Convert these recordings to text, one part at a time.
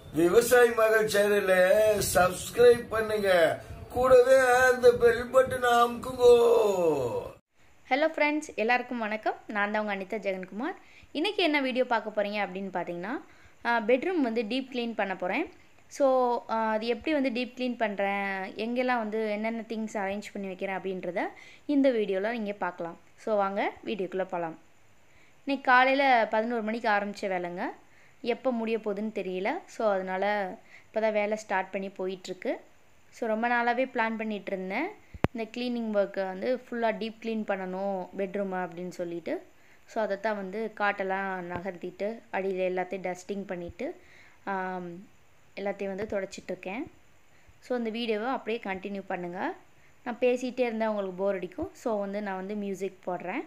விவசாயி மகள் சேனல சப்ஸ்கிரைப் பண்ணுங்க கூடவே அந்த பெல் பட்டன் அமுக்குங்கோ ஹலோ ஃப்ரெண்ட்ஸ் எல்லாருக்கும் வணக்கம் நான் தான் உங்கள் அனிதா ஜெகன்குமார் இன்றைக்கி என்ன வீடியோ பார்க்க போகிறீங்க அப்படின்னு பார்த்தீங்கன்னா பெட்ரூம் வந்து டீப் க்ளீன் பண்ண போகிறேன் ஸோ அது எப்படி வந்து டீப் க்ளீன் பண்ணுறேன் எங்கெல்லாம் வந்து என்னென்ன திங்ஸ் அரேஞ்ச் பண்ணி வைக்கிறேன் அப்படின்றத இந்த வீடியோவில் நீங்கள் பார்க்கலாம் ஸோ வாங்க வீடியோக்குள்ளே போகலாம் இன்னைக்கு காலையில் பதினோரு மணிக்கு ஆரம்பித்த வேலைங்க எப்போ முடிய போகுதுன்னு தெரியல ஸோ அதனால் இப்போ தான் வேலை ஸ்டார்ட் பண்ணி போயிட்டுருக்கு ஸோ ரொம்ப நாளாகவே பிளான் பண்ணிகிட்டு இருந்தேன் இந்த க்ளீனிங் ஒர்க்கை வந்து ஃபுல்லாக டீப் க்ளீன் பண்ணணும் பெட்ரூமை அப்படின்னு சொல்லிட்டு ஸோ அதை தான் வந்து காட்டெல்லாம் நகர்த்திட்டு அடியில் எல்லாத்தையும் டஸ்டிங் பண்ணிவிட்டு எல்லாத்தையும் வந்து தொடச்சிட்ருக்கேன் ஸோ அந்த வீடியோவை அப்படியே கண்டினியூ பண்ணுங்கள் நான் பேசிகிட்டே இருந்தால் உங்களுக்கு போர் அடிக்கும் ஸோ வந்து நான் வந்து மியூசிக் போடுறேன்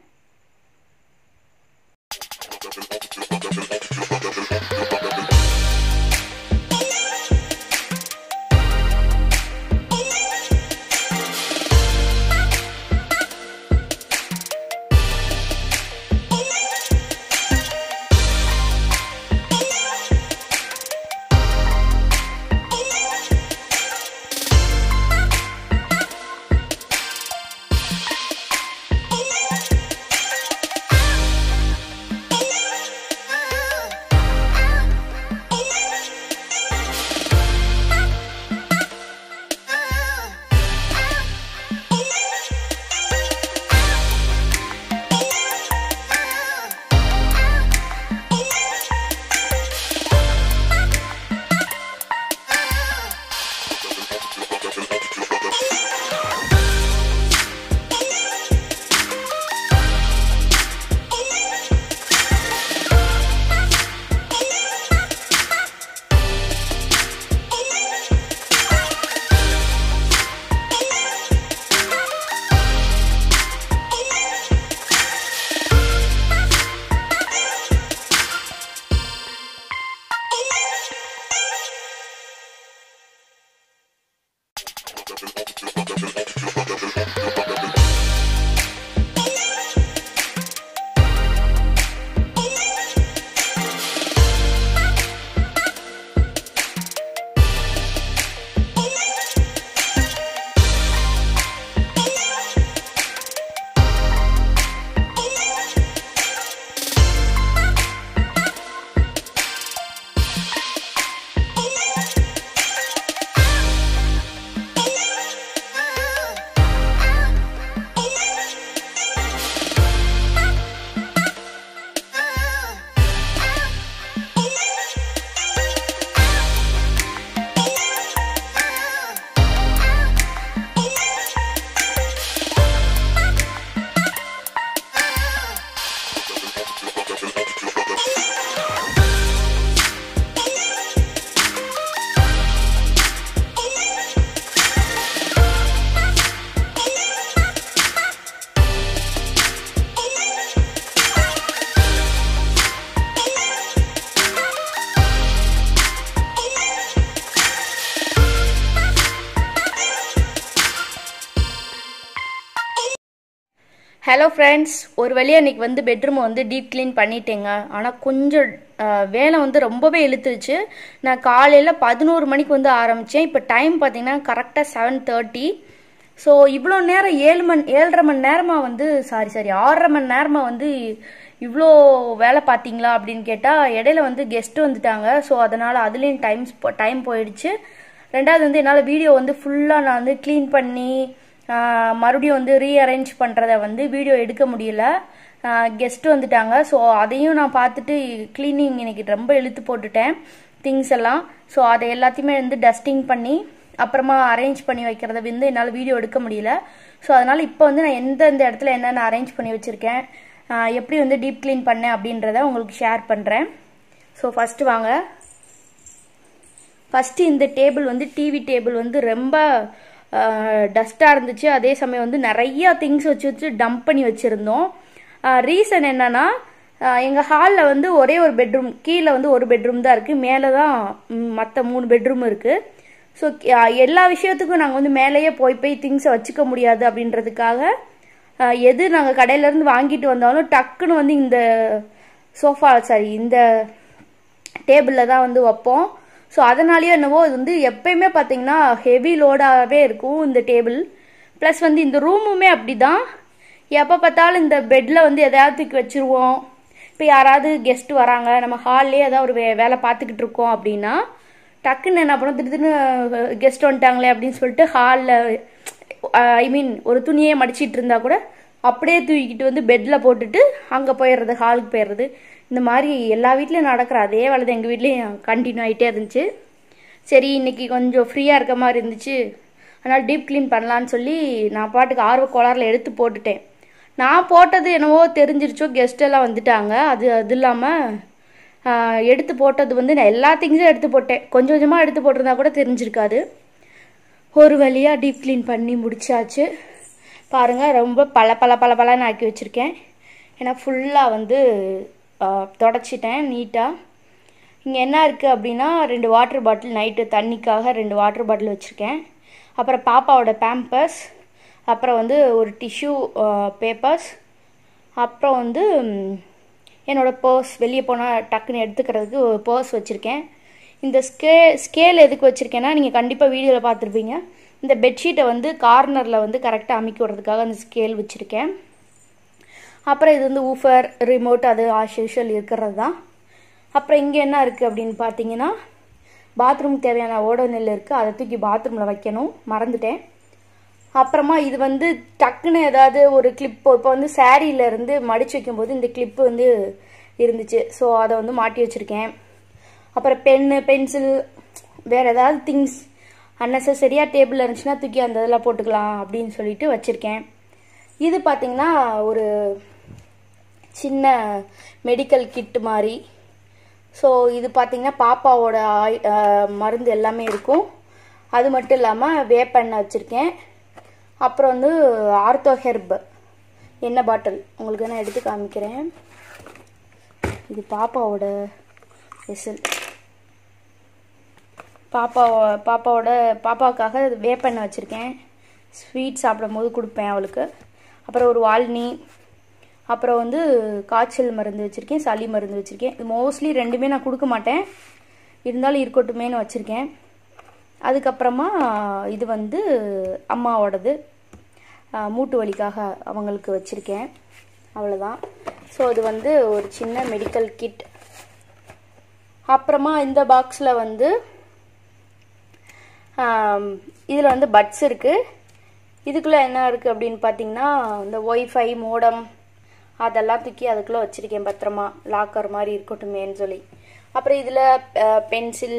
ஹலோ ஃப்ரெண்ட்ஸ் ஒரு வழியாக இன்றைக்கி வந்து பெட்ரூமை வந்து டீப் க்ளீன் பண்ணிட்டேங்க ஆனால் கொஞ்சம் வேலை வந்து ரொம்பவே இழுத்துருச்சு நான் காலையில் பதினோரு மணிக்கு வந்து ஆரம்பித்தேன் இப்போ டைம் பார்த்தீங்கன்னா கரெக்டாக செவன் தேர்ட்டி ஸோ இவ்வளோ நேரம் ஏழு மணி ஏழரை மணி நேரமாக வந்து சாரி சாரி ஆறரை மணி நேரமாக வந்து இவ்வளோ வேலை பார்த்தீங்களா அப்படின்னு கேட்டால் இடையில வந்து கெஸ்ட்டு வந்துட்டாங்க ஸோ அதனால் அதுலேயும் டைம்ஸ் டைம் போயிடுச்சு ரெண்டாவது வந்து என்னால் வீடியோ வந்து ஃபுல்லாக நான் வந்து க்ளீன் பண்ணி மறுபடியும் வந்து ரீஅரேஞ்ச் பண்ணுறத வந்து வீடியோ எடுக்க முடியல கெஸ்ட் வந்துட்டாங்க ஸோ அதையும் நான் பார்த்துட்டு க்ளீனிங் இன்னைக்கு ரொம்ப இழுத்து போட்டுட்டேன் திங்ஸ் எல்லாம் ஸோ அதை எல்லாத்தையுமே வந்து டஸ்டிங் பண்ணி அப்புறமா அரேஞ்ச் பண்ணி வைக்கிறத வந்து என்னால் வீடியோ எடுக்க முடியல ஸோ அதனால் இப்போ வந்து நான் எந்தெந்த இடத்துல என்னென்ன அரேஞ்ச் பண்ணி வச்சுருக்கேன் எப்படி வந்து டீப் க்ளீன் பண்ணேன் அப்படின்றத உங்களுக்கு ஷேர் பண்ணுறேன் ஸோ ஃபஸ்ட்டு வாங்க ஃபஸ்ட்டு இந்த டேபிள் வந்து டிவி டேபிள் வந்து ரொம்ப டஸ்ட்டாக இருந்துச்சு அதே சமயம் வந்து நிறையா திங்ஸ் வச்சு வச்சு டம்ப் பண்ணி வச்சுருந்தோம் ரீசன் என்னன்னா எங்கள் ஹாலில் வந்து ஒரே ஒரு பெட்ரூம் கீழே வந்து ஒரு பெட்ரூம் தான் இருக்குது மேலே தான் மற்ற மூணு பெட்ரூம் இருக்குது ஸோ எல்லா விஷயத்துக்கும் நாங்கள் வந்து மேலேயே போய் போய் திங்ஸை வச்சுக்க முடியாது அப்படின்றதுக்காக அஹ், எது நாங்கள் கடையிலேருந்து வாங்கிட்டு வந்தாலும் டக்குன்னு வந்து இந்த சோஃபா சாரி இந்த டேபிளில் தான் வந்து வைப்போம் ஸோ அதனாலேயே என்னவோ இது வந்து எப்பயுமே பார்த்தீங்கன்னா ஹெவி லோடாகவே இருக்கும் இந்த டேபிள் ப்ளஸ் வந்து இந்த ரூமுமே அப்படி தான் எப்போ பார்த்தாலும் இந்த பெட்டில் வந்து எதையாவது தூக்கி வச்சுருவோம் இப்போ யாராவது கெஸ்ட் வராங்க நம்ம ஹால்லேயே ஏதாவது ஒரு வே வேலை பார்த்துக்கிட்டு இருக்கோம் அப்படின்னா டக்குன்னு என்ன பண்ணோம் திடீர்னு கெஸ்ட் வந்துட்டாங்களே அப்படின்னு சொல்லிட்டு ஹாலில் ஐ மீன் ஒரு துணியே மடிச்சிட்டு இருந்தா கூட அப்படியே தூக்கிட்டு வந்து பெட்டில் போட்டுட்டு அங்கே போயிடுறது ஹாலுக்கு போயிடுறது இந்த மாதிரி எல்லா வீட்லேயும் நடக்கிற அதே வேலை தான் எங்கள் வீட்லேயும் கண்டினியூ ஆகிட்டே இருந்துச்சு சரி இன்னைக்கு கொஞ்சம் ஃப்ரீயாக இருக்க மாதிரி இருந்துச்சு அதனால் டீப் க்ளீன் பண்ணலான்னு சொல்லி நான் பாட்டுக்கு ஆர்வ கோளாறில் எடுத்து போட்டுட்டேன் நான் போட்டது என்னவோ தெரிஞ்சிருச்சோ கெஸ்ட் எல்லாம் வந்துட்டாங்க அது அது இல்லாமல் எடுத்து போட்டது வந்து நான் எல்லா திங்ஸும் எடுத்து போட்டேன் கொஞ்சம் கொஞ்சமாக எடுத்து போட்டிருந்தா கூட தெரிஞ்சிருக்காது ஒரு வழியாக டீப் க்ளீன் பண்ணி முடிச்சாச்சு பாருங்கள் ரொம்ப பல பல பல பலன்னு ஆக்கி வச்சுருக்கேன் ஏன்னா ஃபுல்லாக வந்து தொடச்சிட்டேன் நீட்டாக இங்கே என்ன இருக்குது அப்படின்னா ரெண்டு வாட்டர் பாட்டில் நைட்டு தண்ணிக்காக ரெண்டு வாட்டர் பாட்டில் வச்சுருக்கேன் அப்புறம் பாப்பாவோட பேம்பர்ஸ் அப்புறம் வந்து ஒரு டிஷ்யூ பேப்பர்ஸ் அப்புறம் வந்து என்னோடய பர்ஸ் வெளியே போனால் டக்குன்னு எடுத்துக்கிறதுக்கு ஒரு பர்ஸ் வச்சுருக்கேன் இந்த ஸ்கே ஸ்கேல் எதுக்கு வச்சுருக்கேன்னா நீங்கள் கண்டிப்பாக வீடியோவில் பார்த்துருப்பீங்க இந்த பெட்ஷீட்டை வந்து கார்னரில் வந்து கரெக்டாக அமைக்கி விடுறதுக்காக அந்த ஸ்கேல் வச்சுருக்கேன் அப்புறம் இது வந்து ஊஃபர் ரிமோட் அது ஆஸ் யூஷுவல் இருக்கிறது தான் அப்புறம் இங்கே என்ன இருக்குது அப்படின்னு பார்த்தீங்கன்னா பாத்ரூம் தேவையான ஓட நெல் இருக்குது அதை தூக்கி பாத்ரூமில் வைக்கணும் மறந்துட்டேன் அப்புறமா இது வந்து டக்குன்னு ஏதாவது ஒரு கிளிப்பு இப்போ வந்து சாரியில இருந்து மடிச்சு வைக்கும்போது இந்த கிளிப்பு வந்து இருந்துச்சு ஸோ அதை வந்து மாட்டி வச்சுருக்கேன் அப்புறம் பென்னு பென்சில் வேறு ஏதாவது திங்ஸ் அன்னெசரியாக டேபிளில் இருந்துச்சுன்னா தூக்கி அந்த இதெல்லாம் போட்டுக்கலாம் அப்படின்னு சொல்லிட்டு வச்சுருக்கேன் இது பார்த்திங்கன்னா ஒரு சின்ன மெடிக்கல் கிட்டு மாதிரி ஸோ இது பார்த்திங்கன்னா பாப்பாவோட ஆய் மருந்து எல்லாமே இருக்கும் அது மட்டும் இல்லாமல் வேப்பெண்ணெய் வச்சுருக்கேன் அப்புறம் வந்து ஆர்த்தோ ஹெர்ப் எண்ணெய் பாட்டில் உங்களுக்கு நான் எடுத்து காமிக்கிறேன் இது பாப்பாவோட வெசல் பாப்பா பாப்பாவோட பாப்பாவுக்காக வேப்பெண்ணெய் வச்சுருக்கேன் ஸ்வீட் சாப்பிடும் போது கொடுப்பேன் அவளுக்கு அப்புறம் ஒரு வால்னி அப்புறம் வந்து காய்ச்சல் மருந்து வச்சுருக்கேன் சளி மருந்து வச்சுருக்கேன் இது மோஸ்ட்லி ரெண்டுமே நான் கொடுக்க மாட்டேன் இருந்தாலும் இருக்கட்டுமேனு வச்சுருக்கேன் அதுக்கப்புறமா இது வந்து அம்மாவோடது மூட்டு வலிக்காக அவங்களுக்கு வச்சுருக்கேன் அவ்வளோதான் ஸோ இது வந்து ஒரு சின்ன மெடிக்கல் கிட் அப்புறமா இந்த பாக்ஸில் வந்து இதில் வந்து பட்ஸ் இருக்குது இதுக்குள்ளே என்ன இருக்குது அப்படின்னு பார்த்தீங்கன்னா இந்த ஒய்ஃபை மோடம் அதெல்லாம் தூக்கி அதுக்குள்ளே வச்சுருக்கேன் பத்திரமா லாக்கர் மாதிரி இருக்கட்டுமேன்னு சொல்லி அப்புறம் இதில் பென்சில்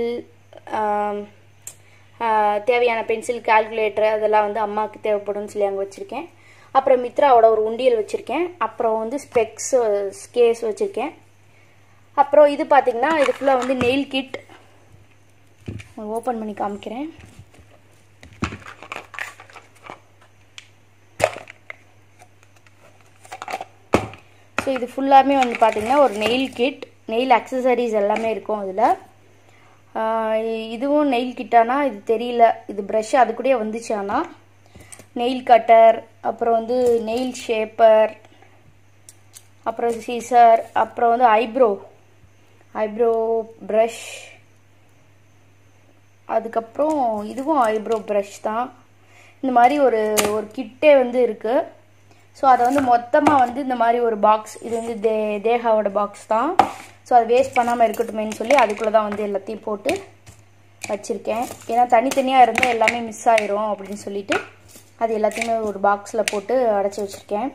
தேவையான பென்சில் கால்குலேட்டர் அதெல்லாம் வந்து அம்மாவுக்கு தேவைப்படும்னு சொல்லி அங்கே வச்சுருக்கேன் அப்புறம் மித்ராவோட ஒரு உண்டியல் வச்சுருக்கேன் அப்புறம் வந்து ஸ்பெக்ஸ் ஸ்கேஸ் வச்சுருக்கேன் அப்புறம் இது பார்த்திங்கன்னா இது ஃபுல்லாக வந்து நெயில் கிட் ஓப்பன் பண்ணி காமிக்கிறேன் ஸோ இது ஃபுல்லாமே வந்து பார்த்திங்கன்னா ஒரு நெயில் கிட் நெயில் அக்சசரிஸ் எல்லாமே இருக்கும் அதில் இதுவும் நெயில் கிட்டானா இது தெரியல இது ப்ரஷ் அது கூட வந்துச்சு ஆனால் நெயில் கட்டர் அப்புறம் வந்து நெயில் ஷேப்பர் அப்புறம் சீசர் அப்புறம் வந்து ஐப்ரோ ஐப்ரோ ப்ரஷ் அதுக்கப்புறம் இதுவும் ஐப்ரோ ப்ரஷ் தான் இந்த மாதிரி ஒரு ஒரு கிட்டே வந்து இருக்குது ஸோ அதை வந்து மொத்தமாக வந்து இந்த மாதிரி ஒரு பாக்ஸ் இது வந்து தே தேகாவோட பாக்ஸ் தான் ஸோ அதை வேஸ்ட் பண்ணாமல் இருக்கட்டுமேனு சொல்லி அதுக்குள்ளே தான் வந்து எல்லாத்தையும் போட்டு வச்சுருக்கேன் ஏன்னா தனித்தனியாக இருந்தால் எல்லாமே மிஸ் ஆயிரும் அப்படின்னு சொல்லிட்டு அது எல்லாத்தையுமே ஒரு பாக்ஸில் போட்டு அடைச்சி வச்சுருக்கேன்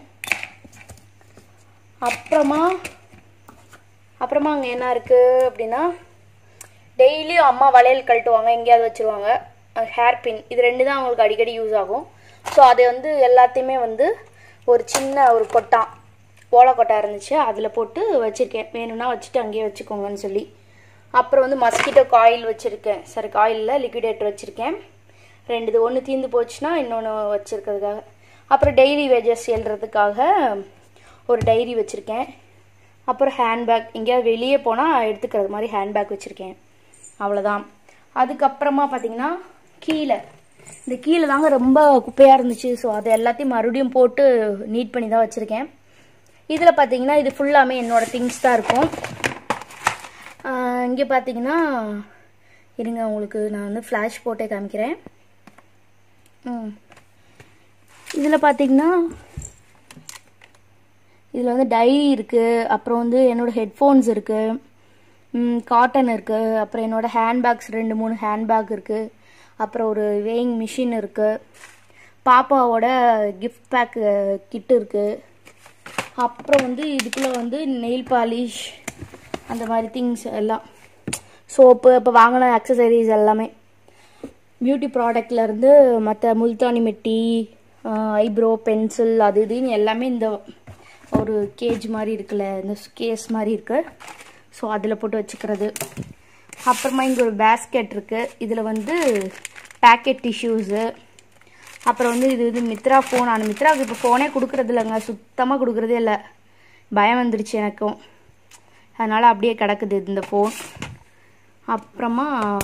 அப்புறமா அப்புறமா அங்கே என்ன இருக்குது அப்படின்னா டெய்லியும் அம்மா வளையல் கழட்டுவாங்க எங்கேயாவது வச்சுருவாங்க ஹேர் பின் இது ரெண்டு தான் அவங்களுக்கு அடிக்கடி யூஸ் ஆகும் ஸோ அதை வந்து எல்லாத்தையுமே வந்து ஒரு சின்ன ஒரு கொட்டான் ஓலக்கொட்டா இருந்துச்சு அதில் போட்டு வச்சுருக்கேன் வேணும்னா வச்சுட்டு அங்கேயே வச்சுக்கோங்கன்னு சொல்லி அப்புறம் வந்து மஸ்கிட்டோ காயில் வச்சுருக்கேன் சரி காயிலில் லிக்விடேட்டர் வச்சுருக்கேன் ரெண்டு இது ஒன்று தீர்ந்து போச்சுன்னா இன்னொன்று வச்சுருக்கிறதுக்காக அப்புறம் டெய்லி வேஜஸ் எழுதுறதுக்காக ஒரு டைரி வச்சுருக்கேன் அப்புறம் ஹேண்ட்பேக் எங்கேயாவது வெளியே போனால் எடுத்துக்கிறது மாதிரி ஹேண்ட்பேக் வச்சுருக்கேன் அவ்வளோதான் அதுக்கப்புறமா பார்த்தீங்கன்னா கீழே இந்த கீழே தாங்க ரொம்ப குப்பையாக இருந்துச்சு ஸோ அதை எல்லாத்தையும் மறுபடியும் போட்டு நீட் பண்ணி தான் வச்சுருக்கேன் இதில் பார்த்தீங்கன்னா இது ஃபுல்லாமே என்னோடய திங்ஸ் தான் இருக்கும் இங்கே பார்த்தீங்கன்னா இருங்க உங்களுக்கு நான் வந்து ஃப்ளாஷ் போட்டே காமிக்கிறேன் ம் இதில் பார்த்தீங்கன்னா இதில் வந்து டைரி இருக்குது அப்புறம் வந்து என்னோட ஹெட்ஃபோன்ஸ் இருக்குது காட்டன் இருக்குது அப்புறம் என்னோட ஹேண்ட்பேக்ஸ் ரெண்டு மூணு ஹேண்ட்பேக் இருக்குது அப்புறம் ஒரு வேயிங் மிஷின் இருக்குது பாப்பாவோட கிஃப்ட் பேக் கிட் இருக்குது அப்புறம் வந்து இதுக்குள்ளே வந்து நெயில் பாலிஷ் அந்த மாதிரி திங்ஸ் எல்லாம் சோப்பு இப்போ வாங்கின அக்சசரிஸ் எல்லாமே பியூட்டி ப்ராடக்ட்லேருந்து மற்ற முல்தானி மெட்டி ஐப்ரோ பென்சில் அது இதுன்னு எல்லாமே இந்த ஒரு கேஜ் மாதிரி இருக்குல்ல இந்த கேஸ் மாதிரி இருக்கு ஸோ அதில் போட்டு வச்சுக்கிறது அப்புறமா இங்கே ஒரு பேஸ்கெட் இருக்குது இதில் வந்து பேக்கெட் டிஷ்யூஸு அப்புறம் வந்து இது இது மித்ரா ஃபோன் அந்த மித்ராவுக்கு இப்போ ஃபோனே கொடுக்குறது இல்லைங்க சுத்தமாக கொடுக்குறதே இல்லை பயம் வந்துருச்சு எனக்கும் அதனால் அப்படியே கிடக்குது இந்த ஃபோன் அப்புறமா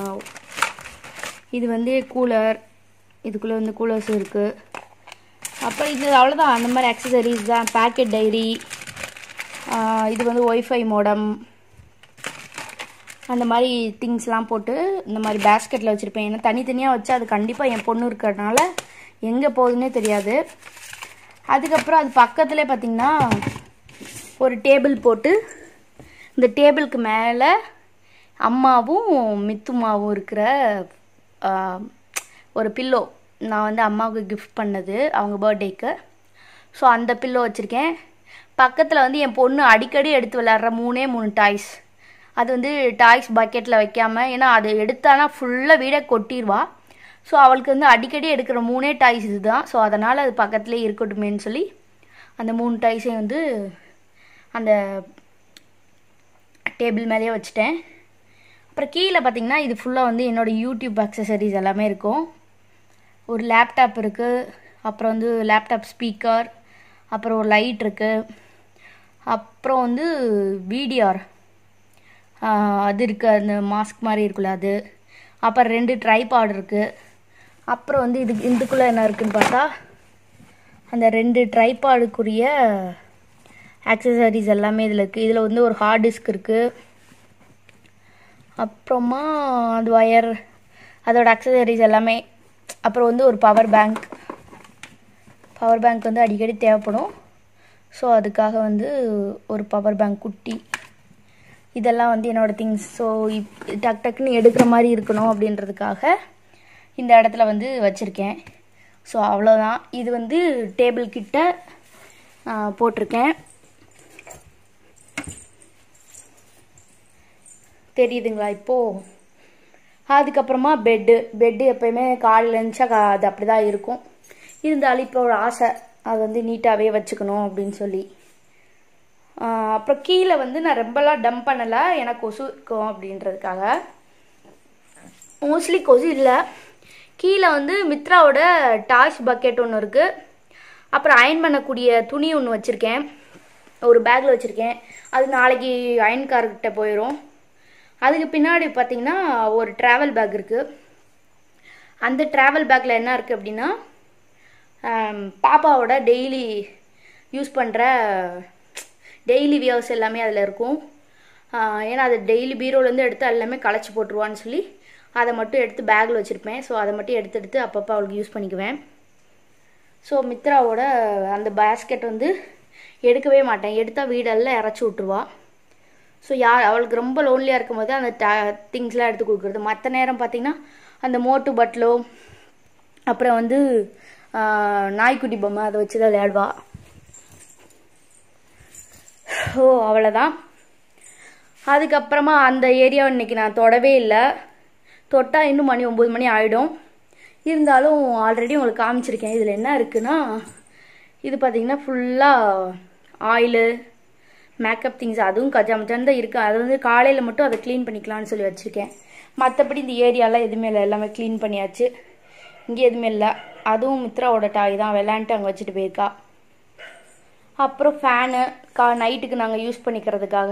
இது வந்து கூலர் இதுக்குள்ளே வந்து கூலர்ஸ் இருக்குது அப்புறம் இது அவ்வளோதான் அந்த மாதிரி அக்சசரிஸ் தான் பேக்கெட் டைரி இது வந்து ஒய்ஃபை மோடம் அந்த மாதிரி திங்ஸ்லாம் போட்டு இந்த மாதிரி பேஸ்கெட்டில் வச்சுருப்பேன் ஏன்னா தனித்தனியாக வச்சு அது கண்டிப்பாக என் பொண்ணு இருக்கிறதுனால எங்கே போகுதுன்னே தெரியாது அதுக்கப்புறம் அது பக்கத்துலேயே பார்த்திங்கன்னா ஒரு டேபிள் போட்டு இந்த டேபிளுக்கு மேலே அம்மாவும் மித்துமாவும் இருக்கிற ஒரு பில்லோ நான் வந்து அம்மாவுக்கு கிஃப்ட் பண்ணது அவங்க பர்த்டேக்கு ஸோ அந்த பில்லோ வச்சுருக்கேன் பக்கத்தில் வந்து என் பொண்ணு அடிக்கடி எடுத்து விளாட்ற மூணே மூணு டாய்ஸ் அது வந்து டாய்ஸ் பக்கெட்டில் வைக்காமல் ஏன்னா அது எடுத்தானா ஃபுல்லாக வீடை கொட்டிடுவா ஸோ அவளுக்கு வந்து அடிக்கடி எடுக்கிற மூணே டாய்ஸ் இதுதான் ஸோ அதனால் அது பக்கத்துலேயே இருக்கட்டுமேன்னு சொல்லி அந்த மூணு டாய்ஸையும் வந்து அந்த டேபிள் மேலேயே வச்சுட்டேன் அப்புறம் கீழே பார்த்தீங்கன்னா இது ஃபுல்லாக வந்து என்னோடய யூடியூப் அக்சசரிஸ் எல்லாமே இருக்கும் ஒரு லேப்டாப் இருக்குது அப்புறம் வந்து லேப்டாப் ஸ்பீக்கர் அப்புறம் ஒரு லைட் இருக்குது அப்புறம் வந்து விடிஆர் அது இருக்குது அந்த மாஸ்க் மாதிரி இருக்குல்ல அது அப்புறம் ரெண்டு ட்ரைபாட் இருக்குது அப்புறம் வந்து இது இதுக்குள்ளே என்ன இருக்குன்னு பார்த்தா அந்த ரெண்டு ட்ரைபாடுக்குரிய ஆக்சசரிஸ் எல்லாமே இதில் இருக்குது இதில் வந்து ஒரு ஹார்ட் டிஸ்க் இருக்குது அப்புறமா அது ஒயர் அதோட அக்சசரிஸ் எல்லாமே அப்புறம் வந்து ஒரு பவர் பேங்க் பவர் பேங்க் வந்து அடிக்கடி தேவைப்படும் ஸோ அதுக்காக வந்து ஒரு பவர் பேங்க் குட்டி இதெல்லாம் வந்து என்னோடய திங்ஸ் ஸோ இப் டக் டக்குன்னு எடுக்கிற மாதிரி இருக்கணும் அப்படின்றதுக்காக இந்த இடத்துல வந்து வச்சுருக்கேன் ஸோ அவ்வளோதான் இது வந்து டேபிள் கிட்ட போட்டிருக்கேன் தெரியுதுங்களா இப்போது அதுக்கப்புறமா பெட்டு பெட்டு எப்பயுமே காலையில் இருந்துச்சா அது அப்படி தான் இருக்கும் இருந்தாலும் இப்போ ஒரு ஆசை அது வந்து நீட்டாகவே வச்சுக்கணும் அப்படின்னு சொல்லி அப்புறம் கீழே வந்து நான் ரொம்பலாம் டம்ப் பண்ணலை எனக்கு கொசு இருக்கும் அப்படின்றதுக்காக மோஸ்ட்லி கொசு இல்லை கீழே வந்து மித்ராவோட டாய்ஸ் பக்கெட் ஒன்று இருக்குது அப்புறம் அயன் பண்ணக்கூடிய துணி ஒன்று வச்சுருக்கேன் ஒரு பேக்கில் வச்சுருக்கேன் அது நாளைக்கு அயன்கார்கிட்ட போயிடும் அதுக்கு பின்னாடி பார்த்தீங்கன்னா ஒரு ட்ராவல் பேக் இருக்குது அந்த ட்ராவல் பேக்கில் என்ன இருக்குது அப்படின்னா பாப்பாவோட டெய்லி யூஸ் பண்ணுற டெய்லி வியர்ஸ் எல்லாமே அதில் இருக்கும் ஏன்னா அது டெய்லி பீரோலேருந்து எடுத்து எல்லாமே களைச்சி போட்டுருவான்னு சொல்லி அதை மட்டும் எடுத்து பேக்கில் வச்சுருப்பேன் ஸோ அதை மட்டும் எடுத்து எடுத்து அப்பப்போ அவளுக்கு யூஸ் பண்ணிக்குவேன் ஸோ மித்ராவோட அந்த பேஸ்கெட் வந்து எடுக்கவே மாட்டேன் எடுத்தால் வீடெல்லாம் இறச்சி விட்ருவா ஸோ யார் அவளுக்கு ரொம்ப லோன்லியாக இருக்கும் போது அந்த ட திங்ஸ்லாம் எடுத்து கொடுக்குறது மற்ற நேரம் பார்த்திங்கன்னா அந்த மோட்டு பட்லோ அப்புறம் வந்து நாய்க்குட்டி பொம்மை அதை வச்சு தான் விளையாடுவா ஓ அவ்வளோதான் அதுக்கப்புறமா அந்த ஏரியாவை இன்றைக்கி நான் தொடவே இல்லை தொட்டால் இன்னும் மணி ஒம்பது மணி ஆகிடும் இருந்தாலும் ஆல்ரெடி உங்களுக்கு காமிச்சிருக்கேன் இதில் என்ன இருக்குன்னா இது பார்த்திங்கன்னா ஃபுல்லாக ஆயிலு மேக்கப் திங்ஸ் அதுவும் கஜாமச்சான் தான் இருக்குது அது வந்து காலையில் மட்டும் அதை க்ளீன் பண்ணிக்கலாம்னு சொல்லி வச்சுருக்கேன் மற்றபடி இந்த ஏரியாலாம் எதுவுமே இல்லை எல்லாமே க்ளீன் பண்ணியாச்சு இங்கே எதுவுமே இல்லை அதுவும் மித்ராவோட டாய் தான் விளாண்டுட்டு அங்கே வச்சுட்டு போயிருக்கா அப்புறம் ஃபேனு கா நைட்டுக்கு நாங்கள் யூஸ் பண்ணிக்கிறதுக்காக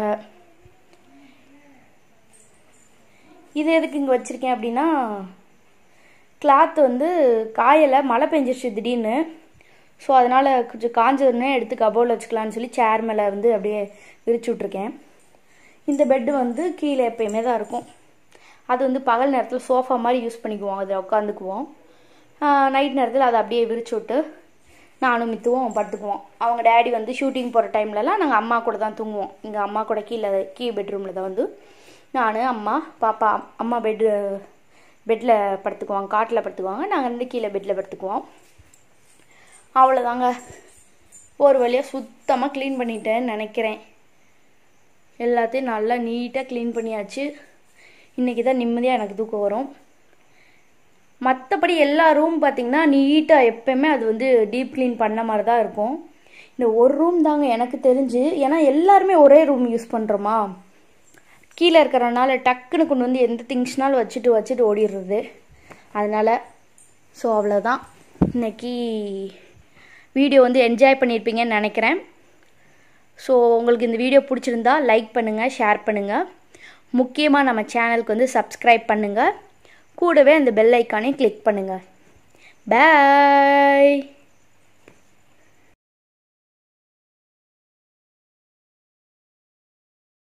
இது எதுக்கு இங்கே வச்சுருக்கேன் அப்படின்னா கிளாத் வந்து காயலை மழை பெஞ்சிருச்சு திடீர்னு ஸோ அதனால் கொஞ்சம் காஞ்சதுன்னே எடுத்து கபோர்டில் வச்சுக்கலான்னு சொல்லி சேர் மேலே வந்து அப்படியே விரிச்சு விட்ருக்கேன் இந்த பெட்டு வந்து கீழே எப்பயுமே தான் இருக்கும் அது வந்து பகல் நேரத்தில் சோஃபா மாதிரி யூஸ் பண்ணிக்குவோம் அதில் உட்காந்துக்குவோம் நைட் நேரத்தில் அதை அப்படியே விரிச்சு விட்டு நானும் மித்துவோம் படுத்துக்குவோம் அவங்க டேடி வந்து ஷூட்டிங் போகிற டைம்லலாம் நாங்கள் அம்மா கூட தான் தூங்குவோம் எங்கள் அம்மா கூட கீழே கீ பெட்ரூமில் தான் வந்து நான் அம்மா பாப்பா அம்மா பெட்டு பெட்டில் படுத்துக்குவாங்க காட்டில் படுத்துக்குவாங்க நாங்கள் வந்து கீழே பெட்டில் படுத்துக்குவோம் அவ்வளோதாங்க ஒரு வழியாக சுத்தமாக க்ளீன் பண்ணிட்டேன்னு நினைக்கிறேன் எல்லாத்தையும் நல்லா நீட்டாக க்ளீன் பண்ணியாச்சு இன்றைக்கி தான் நிம்மதியாக எனக்கு தூக்கம் வரும் மற்றபடி எல்லா ரூம் பார்த்திங்கன்னா நீட்டாக எப்பயுமே அது வந்து டீப் க்ளீன் பண்ண மாதிரி தான் இருக்கும் இந்த ஒரு ரூம் தாங்க எனக்கு தெரிஞ்சு ஏன்னா எல்லாருமே ஒரே ரூம் யூஸ் பண்ணுறோமா கீழே இருக்கிறனால டக்குன்னு கொண்டு வந்து எந்த திங்ஸ்னாலும் வச்சுட்டு வச்சுட்டு ஓடிடுறது அதனால் ஸோ அவ்வளோதான் இன்னைக்கு வீடியோ வந்து என்ஜாய் பண்ணியிருப்பீங்கன்னு நினைக்கிறேன் ஸோ உங்களுக்கு இந்த வீடியோ பிடிச்சிருந்தா லைக் பண்ணுங்கள் ஷேர் பண்ணுங்கள் முக்கியமாக நம்ம சேனலுக்கு வந்து சப்ஸ்கிரைப் பண்ணுங்கள் கூடவே அந்த பெல் ஐக்கானையும் கிளிக் பண்ணுங்கள் பாய்